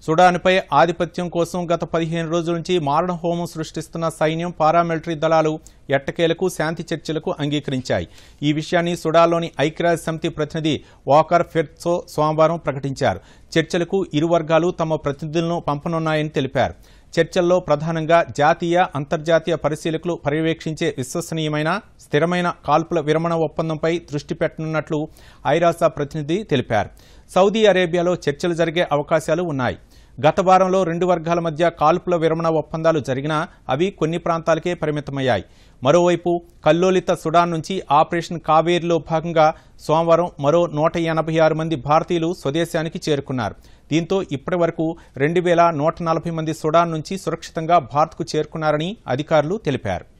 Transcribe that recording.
సుడాన్పై ఆధిపత్యం కోసం గత పదిహేను రోజుల నుంచి మారణ హోమం సృష్టిస్తున్న సైన్యం పారామిలిటరీ దళాలు ఎట్టకేలకు శాంతి చర్చలకు అంగీకరించాయి ఈ విషయాన్ని సుడాన్లోని ఐక్యరాజ్య సమితి ప్రతినిధి వాకర్ ఫెర్ట్సో సోమవారం ప్రకటించారు చర్చలకు ఇరు వర్గాలు తమ ప్రతినిధులను పంపనున్నాయని తెలిపారు చర్చల్లో ప్రధానంగా జాతీయ అంతర్జాతీయ పరిశీలకులు పర్యవేక్షించే విశ్వసనీయమైన స్థిరమైన కాల్పుల విరమణ ఒప్పందంపై దృష్టి పెట్టనున్నట్లు ఐరాసా ప్రతినిధి తెలిపారు సౌదీ అరేబియాలో చర్చలు జరిగే అవకాశాలు ఉన్నాయి గత వారంలో రెండు వర్గాల మధ్య కాల్పుల విరమణ ఒప్పందాలు జరిగినా అవి కొన్ని ప్రాంతాలకే పరిమితమయ్యాయి మరోవైపు కల్లోలిత సుడాన్ నుంచి ఆపరేషన్ కావేరిలో భాగంగా సోమవారం మరో నూట ఎనభై ఆరు మంది భారతీయులు స్వదేశానికి చేరుకున్నారు దీంతో ఇప్పటి వరకు రెండు వేల నూట నలభై మంది సుడాన్ నుంచి సురక్షితంగా భారత్కు చేరుకున్నారని అధికారులు తెలిపారు